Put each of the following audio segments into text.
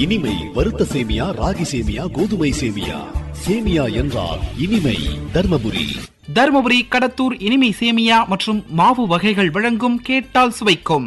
இனிமை வறுத்த சேமியா ராகி சேமியா கோதுமை சேமியா சேமியா என்றால் இனிமை தர்மபுரி தருமபுரி கடத்தூர் இனிமை சேமியா மற்றும் மாவு வகைகள் வழங்கும் கேட்டால் சுவைக்கும்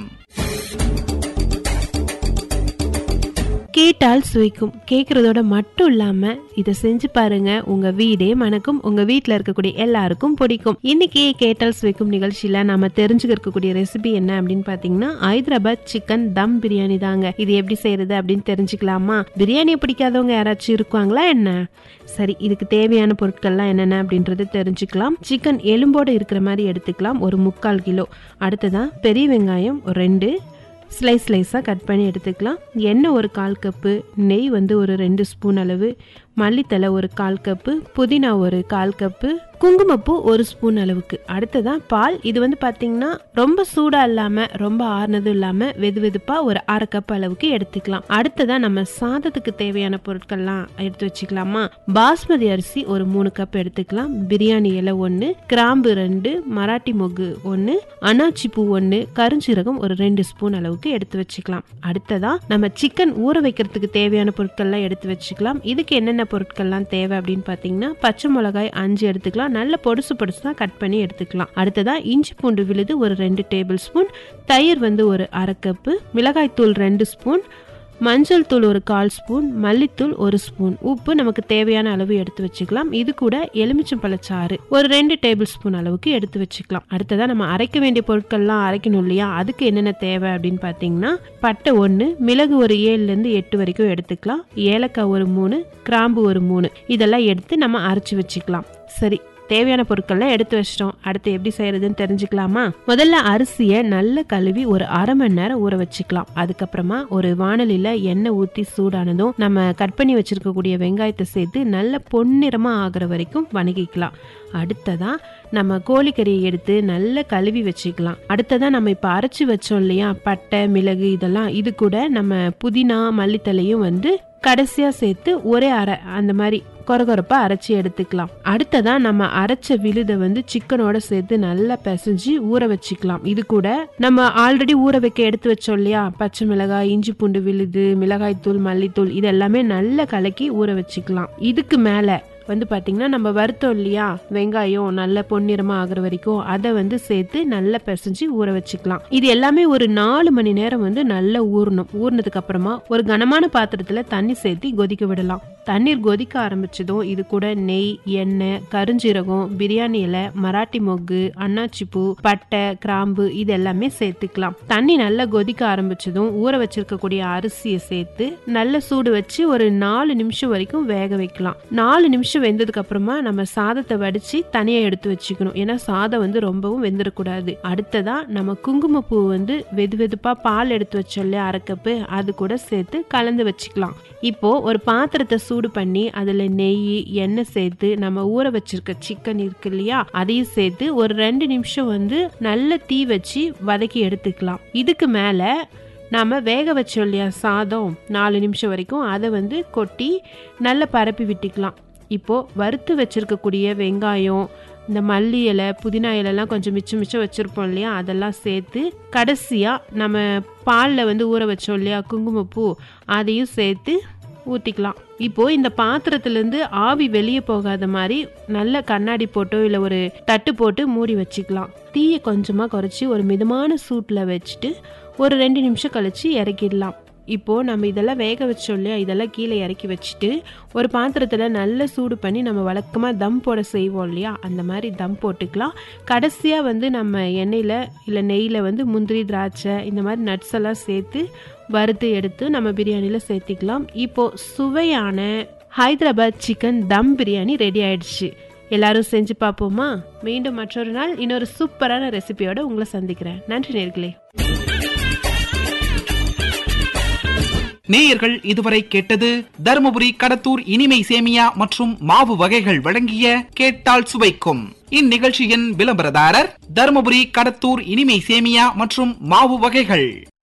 கேட்டால் சுவைக்கும் கேட்குறதோட மட்டும் இல்லாம இதை செஞ்சு பாருங்க உங்க வீடே மணக்கும் உங்க வீட்ல இருக்கக்கூடிய எல்லாருக்கும் பிடிக்கும் இன்னைக்கு கேட்டால் சுவைக்கும் நிகழ்ச்சியில நாம தெரிஞ்சுக்க இருக்கக்கூடிய ரெசிபி என்ன அப்படின்னு பாத்தீங்கன்னா ஹைதராபாத் சிக்கன் தம் பிரியாணி தாங்க இது எப்படி செய்யறது அப்படின்னு தெரிஞ்சுக்கலாமா பிரியாணி பிடிக்காதவங்க யாராச்சும் இருக்காங்களா என்ன சரி இதுக்கு தேவையான பொருட்கள்லாம் என்னென்ன அப்படின்றது தெரிஞ்சுக்கலாம் சிக்கன் எலும்போடு இருக்கிற மாதிரி எடுத்துக்கலாம் ஒரு முக்கால் கிலோ அடுத்ததான் பெரிய வெங்காயம் ஒரு ரெண்டு ஸ்லைஸ் ஸ்லைஸாக கட் பண்ணி எடுத்துக்கலாம் எண்ணெய் ஒரு கால் கப்பு நெய் வந்து ஒரு ரெண்டு ஸ்பூன் அளவு மல்லித்தலை ஒரு கால் கப்பு புதினா ஒரு கால் கப்பு குங்குமப்பூ ஒரு ஸ்பூன் அளவுக்கு அடுத்ததான் பால் இது வந்து பார்த்தீங்கன்னா ரொம்ப சூடாக இல்லாமல் ரொம்ப ஆறுனதும் இல்லாமல் வெது வெதுப்பாக ஒரு அரை கப் அளவுக்கு எடுத்துக்கலாம் அடுத்ததான் நம்ம சாதத்துக்கு தேவையான பொருட்கள்லாம் எடுத்து வச்சுக்கலாமா பாஸ்மதி அரிசி ஒரு மூணு கப் எடுத்துக்கலாம் பிரியாணி இலை ஒன்று கிராம்பு ரெண்டு மராட்டி மொகு ஒன்று அனாச்சி பூ ஒன்று கருஞ்சீரகம் ஒரு ரெண்டு ஸ்பூன் அளவுக்கு எடுத்து வச்சுக்கலாம் அடுத்ததா நம்ம சிக்கன் ஊற வைக்கிறதுக்கு தேவையான பொருட்கள்லாம் எடுத்து வச்சுக்கலாம் இதுக்கு என்னென்ன பொருட்கள்லாம் தேவை அப்படின்னு பார்த்தீங்கன்னா பச்சை மிளகாய் அஞ்சு எடுத்துக்கலாம் நல்ல பொடுசு பொடுசா கட் பண்ணி எடுத்துக்கலாம் அடுத்ததா இஞ்சி பூண்டு விழுது ஒரு ரெண்டு டேபிள் ஸ்பூன் தயிர் வந்து ஒரு அரை கப்பு மிளகாய் தூள் ரெண்டு ஸ்பூன் மஞ்சள் தூள் ஒரு கால் ஸ்பூன் மல்லித்தூள் ஒரு ஸ்பூன் உப்பு நமக்கு தேவையான அளவு எடுத்து வச்சுக்கலாம் இது கூட எலுமிச்சம்பழச்சாறு ஒரு ரெண்டு டேபிள் ஸ்பூன் அளவுக்கு எடுத்து வச்சுக்கலாம் அடுத்ததா நம்ம அரைக்க வேண்டிய பொருட்கள்லாம் அரைக்கணும் இல்லையா அதுக்கு என்னென்ன தேவை அப்படின்னு பார்த்தீங்கன்னா பட்டை ஒன்று மிளகு ஒரு ஏழுல இருந்து எட்டு வரைக்கும் எடுத்துக்கலாம் ஏலக்காய் ஒரு மூணு கிராம்பு ஒரு மூணு இதெல்லாம் எடுத்து நம்ம அரைச்சு வச்சுக்கலாம் சரி தேவையான பொருட்கள்லாம் எடுத்து வச்சிட்டோம் அடுத்து எப்படி செய்யறதுன்னு தெரிஞ்சுக்கலாமா முதல்ல அரிசியை நல்ல கழுவி ஒரு அரை மணி நேரம் ஊற வச்சுக்கலாம் அதுக்கப்புறமா ஒரு வானலில எண்ணெய் ஊத்தி சூடானதும் நம்ம கட் பண்ணி வச்சிருக்கக்கூடிய வெங்காயத்தை சேர்த்து நல்ல பொன்னிறமா ஆகுற வரைக்கும் வணங்கிக்கலாம் அடுத்ததா நம்ம கோழிக்கறியை எடுத்து நல்ல கழுவி வச்சுக்கலாம் அடுத்ததா நம்ம இப்ப அரைச்சு வச்சோம் இல்லையா பட்டை மிளகு இதெல்லாம் இது கூட நம்ம புதினா மல்லித்தலையும் வந்து கடைசியா சேர்த்து ஒரே அரை அந்த மாதிரி கொரகொரப்பா அரைச்சி எடுத்துக்கலாம் அடுத்ததா நம்ம அரைச்ச விழுத வந்து சிக்கனோட சேர்த்து நல்லா பிசைஞ்சு ஊற வச்சுக்கலாம் இது கூட நம்ம ஆல்ரெடி ஊற வைக்க எடுத்து வச்சோம் இல்லையா பச்சை மிளகாய் இஞ்சி பூண்டு விழுது மிளகாய் தூள் மல்லித்தூள் இது எல்லாமே நல்லா கலக்கி ஊற வச்சுக்கலாம் இதுக்கு மேல வந்து பாத்தீங்கன்னா நம்ம வறுத்தோம் இல்லையா வெங்காயம் நல்ல பொன்னிறமா ஆகுற வரைக்கும் அதை வந்து சேர்த்து நல்லா பிசைஞ்சு ஊற வச்சுக்கலாம் இது எல்லாமே ஒரு நாலு மணி நேரம் வந்து நல்லா ஊறணும் ஊறினதுக்கு அப்புறமா ஒரு கனமான பாத்திரத்துல தண்ணி சேர்த்து கொதிக்க விடலாம் தண்ணீர் கொதிக்க ஆரம்பிச்சதும் இது கூட நெய் எண்ணெய் கருஞ்சீரகம் பிரியாணி இலை மராட்டி மொக்கு அன்னாச்சி பூ பட்டை கிராம்பு இது எல்லாமே சேர்த்துக்கலாம் தண்ணி நல்லா கொதிக்க ஆரம்பிச்சதும் ஊற வச்சிருக்கக்கூடிய அரிசியை சேர்த்து நல்ல சூடு வச்சு ஒரு நாலு நிமிஷம் வரைக்கும் வேக வைக்கலாம் நாலு நிமிஷம் வெந்ததுக்கு அப்புறமா நம்ம சாதத்தை வடிச்சு தனியா எடுத்து வச்சுக்கணும் ஏன்னா சாதம் வந்து ரொம்பவும் வெந்துடக்கூடாது அடுத்ததா நம்ம குங்குமப்பூ வந்து வெது வெதுப்பா பால் எடுத்து வச்சோம் இல்லையா அரை கப்பு அது கூட சேர்த்து கலந்து வச்சுக்கலாம் இப்போ ஒரு பாத்திரத்தை சூடு பண்ணி அதுல நெய் எண்ணெய் சேர்த்து நம்ம ஊற வச்சிருக்க சிக்கன் இருக்கு இல்லையா அதையும் சேர்த்து ஒரு ரெண்டு நிமிஷம் வந்து நல்ல தீ வச்சு வதக்கி எடுத்துக்கலாம் இதுக்கு மேல நாம வேக வச்சோம் இல்லையா சாதம் நாலு நிமிஷம் வரைக்கும் அதை வந்து கொட்டி நல்லா பரப்பி விட்டுக்கலாம் இப்போ வறுத்து வச்சிருக்கக்கூடிய வெங்காயம் இந்த மல்லி இலை புதினா இலைலாம் கொஞ்சம் மிச்சம் மிச்சம் வச்சுருப்போம் இல்லையா அதெல்லாம் சேர்த்து கடைசியாக நம்ம பாலில் வந்து ஊற வச்சோம் இல்லையா குங்குமப்பூ அதையும் சேர்த்து ஊற்றிக்கலாம் இப்போ இந்த பாத்திரத்துலேருந்து ஆவி வெளியே போகாத மாதிரி நல்ல கண்ணாடி போட்டோ இல்லை ஒரு தட்டு போட்டு மூடி வச்சுக்கலாம் தீயை கொஞ்சமாக குறைச்சி ஒரு மிதமான சூட்டில் வச்சுட்டு ஒரு ரெண்டு நிமிஷம் கழிச்சு இறக்கிடலாம் இப்போ நம்ம இதெல்லாம் வேக வச்சோம் இல்லையா இதெல்லாம் கீழே இறக்கி வச்சுட்டு ஒரு பாத்திரத்தில் நல்ல சூடு பண்ணி நம்ம வழக்கமாக தம் போட செய்வோம் இல்லையா அந்த மாதிரி தம் போட்டுக்கலாம் கடைசியாக வந்து நம்ம எண்ணெயில் இல்லை நெய்யில் வந்து முந்திரி திராட்சை இந்த மாதிரி நட்ஸ் எல்லாம் சேர்த்து வறுத்து எடுத்து நம்ம பிரியாணியில் சேர்த்திக்கலாம் இப்போ சுவையான ஹைதராபாத் சிக்கன் தம் பிரியாணி ரெடி ஆயிடுச்சு எல்லாரும் செஞ்சு பார்ப்போமா மீண்டும் மற்றொரு நாள் இன்னொரு சூப்பரான ரெசிபியோட உங்களை சந்திக்கிறேன் நன்றி நேர்களே நேயர்கள் இதுவரை கேட்டது தருமபுரி கடத்தூர் இனிமை சேமியா மற்றும் மாவு வகைகள் வழங்கிய கேட்டால் சுவைக்கும் இந்நிகழ்ச்சியின் விளம்பரதாரர் தருமபுரி கடத்தூர் இனிமை சேமியா மற்றும் மாவு வகைகள்